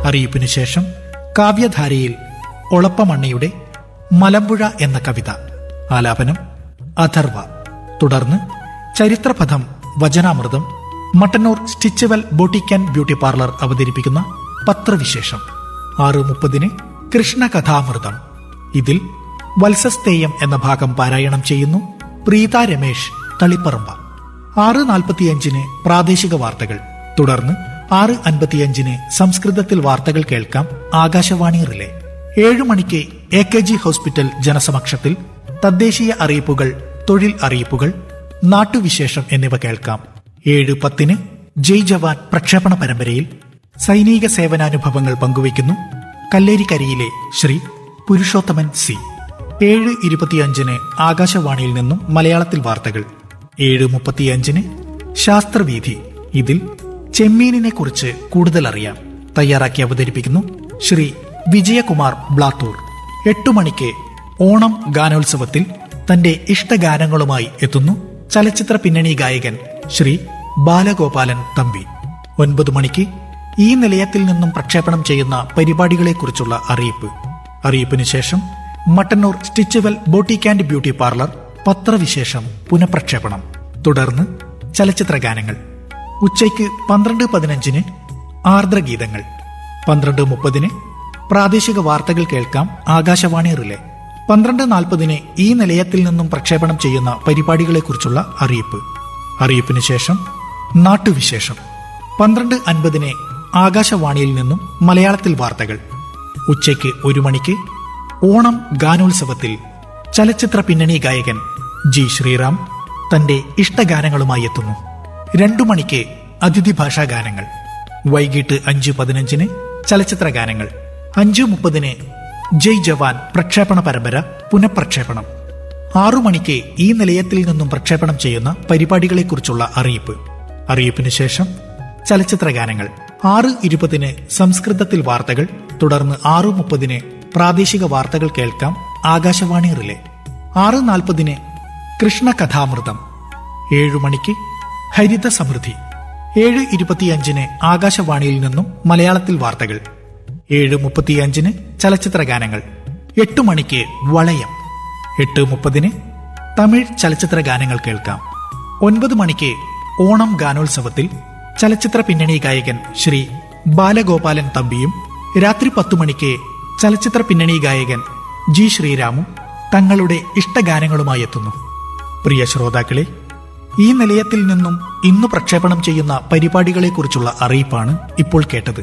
അറിയിപ്പിനു ശേഷം കാവ്യധാരയിൽ ഒളപ്പമണ്ണയുടെ മലമ്പുഴ എന്ന കവിത ആലാപനം അഥർവ തുടർന്ന് ചരിത്രപഥം വചനാമൃതം Mattannur Stitchual boutique and beauty parlour അവതരിപ്പിക്കുന്ന പത്രവിശേഷം ആറ് മുപ്പതിന് കൃഷ്ണകഥാമൃതം ഇതിൽ വത്സസ്തേയം എന്ന ഭാഗം പാരായണം ചെയ്യുന്നു പ്രീത രമേശ് തളിപ്പറമ്പ ആറ് നാൽപ്പത്തിയഞ്ചിന് പ്രാദേശിക വാർത്തകൾ തുടർന്ന് ആറ് അൻപത്തിയഞ്ചിന് സംസ്കൃതത്തിൽ വാർത്തകൾ കേൾക്കാം ആകാശവാണി റിലേ ഏഴു മണിക്ക് എ കെ ജി ഹോസ്പിറ്റൽ ജനസമക്ഷത്തിൽ തദ്ദേശീയ അറിയിപ്പുകൾ തൊഴിൽ അറിയിപ്പുകൾ നാട്ടുവിശേഷം എന്നിവ കേൾക്കാം ഏഴ് പത്തിന് ജയ് ജവാൻ പ്രക്ഷേപണ പരമ്പരയിൽ സൈനിക സേവനാനുഭവങ്ങൾ പങ്കുവയ്ക്കുന്നു കല്ലേരിക്കരിയിലെ ശ്രീ പുരുഷോത്തമൻ സി ഏഴ് ഇരുപത്തിയഞ്ചിന് ആകാശവാണിയിൽ നിന്നും മലയാളത്തിൽ വാർത്തകൾ ഏഴ് മുപ്പത്തിയഞ്ചിന് ശാസ്ത്രവീഥി ഇതിൽ ചെമ്മീനിനെ കുറിച്ച് കൂടുതൽ അറിയാം തയ്യാറാക്കി അവതരിപ്പിക്കുന്നു ശ്രീ വിജയകുമാർ ബ്ലാത്തൂർ എട്ടു മണിക്ക് ഓണം ഗാനോത്സവത്തിൽ തന്റെ ഇഷ്ടഗാനങ്ങളുമായി എത്തുന്നു ചലച്ചിത്ര പിന്നണി ഗായകൻ ശ്രീ ബാലഗോപാലൻ തമ്പി ഒൻപത് മണിക്ക് ഈ നിലയത്തിൽ നിന്നും പ്രക്ഷേപണം ചെയ്യുന്ന പരിപാടികളെക്കുറിച്ചുള്ള അറിയിപ്പ് അറിയിപ്പിന് ശേഷം Mattannur Stitchual boutique and beauty parlour പത്രവിശേഷം പുനഃപ്രക്ഷേപണം തുടർന്ന് ചലച്ചിത്ര ഗാനങ്ങൾ ഉച്ചയ്ക്ക് പന്ത്രണ്ട് പതിനഞ്ചിന് ആർദ്രഗീതങ്ങൾ പന്ത്രണ്ട് മുപ്പതിന് പ്രാദേശിക വാർത്തകൾ കേൾക്കാം ആകാശവാണി റിലേ പന്ത്രണ്ട് നാൽപ്പതിന് ഈ നിലയത്തിൽ നിന്നും പ്രക്ഷേപണം ചെയ്യുന്ന പരിപാടികളെക്കുറിച്ചുള്ള അറിയിപ്പ് അറിയിപ്പിന് ശേഷം നാട്ടുവിശേഷം പന്ത്രണ്ട് അൻപതിന് ആകാശവാണിയിൽ നിന്നും മലയാളത്തിൽ വാർത്തകൾ ഉച്ചയ്ക്ക് ഒരു മണിക്ക് ഓണം ഗാനോത്സവത്തിൽ ചലച്ചിത്ര പിന്നണി ഗായകൻ ജി ശ്രീറാം തന്റെ ഇഷ്ടഗാനങ്ങളുമായി എത്തുന്നു രണ്ടു മണിക്ക് അതിഥി ഭാഷാ ഗാനങ്ങൾ വൈകിട്ട് അഞ്ച് പതിനഞ്ചിന് ചലച്ചിത്ര ഗാനങ്ങൾ അഞ്ചു മുപ്പതിന് ജയ് ജവാൻ പ്രക്ഷേപണ പരമ്പര പുനഃപ്രക്ഷേപണം ആറു മണിക്ക് ഈ നിലയത്തിൽ നിന്നും പ്രക്ഷേപണം ചെയ്യുന്ന പരിപാടികളെക്കുറിച്ചുള്ള അറിയിപ്പ് അറിയിപ്പിന് ശേഷം ചലച്ചിത്ര ഗാനങ്ങൾ ആറ് ഇരുപതിന് സംസ്കൃതത്തിൽ വാർത്തകൾ തുടർന്ന് ആറു മുപ്പതിന് പ്രാദേശിക വാർത്തകൾ കേൾക്കാം ആകാശവാണി റിലേ ആറ് നാൽപ്പതിന് കൃഷ്ണകഥാമൃതം ഏഴു മണിക്ക് ഹരിത സമൃദ്ധി ഏഴ് ഇരുപത്തിയഞ്ചിന് ആകാശവാണിയിൽ നിന്നും മലയാളത്തിൽ വാർത്തകൾ ഏഴ് മുപ്പത്തിയഞ്ചിന് ചലച്ചിത്ര ഗാനങ്ങൾ എട്ട് മണിക്ക് വളയം എട്ട് മുപ്പതിന് തമിഴ് ചലച്ചിത്ര ഗാനങ്ങൾ കേൾക്കാം ഒൻപത് മണിക്ക് ഓണം ഗാനോത്സവത്തിൽ ചലച്ചിത്ര പിന്നണി ഗായകൻ ശ്രീ ബാലഗോപാലൻ തമ്പിയും രാത്രി പത്തു മണിക്ക് ചലച്ചിത്ര പിന്നണി ഗായകൻ ജി ശ്രീരാമും തങ്ങളുടെ ഇഷ്ടഗാനങ്ങളുമായി എത്തുന്നു പ്രിയ ശ്രോതാക്കളെ ഈ നിലയത്തിൽ നിന്നും ഇന്ന് പ്രക്ഷേപണം ചെയ്യുന്ന പരിപാടികളെക്കുറിച്ചുള്ള അറിയിപ്പാണ് ഇപ്പോൾ കേട്ടത്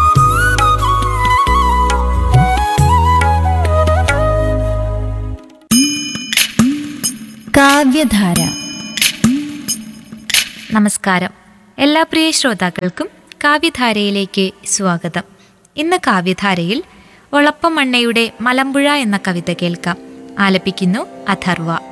കാവ്യധാര നമസ്കാരം എല്ലാ പ്രിയ ശ്രോതാക്കൾക്കും കാവ്യധാരയിലേക്ക് സ്വാഗതം ഇന്ന് കാവ്യധാരയിൽ ഒളപ്പമണ്ണയുടെ മലമ്പുഴ എന്ന കവിത കേൾക്കാം ആലപിക്കുന്നു അഥർവ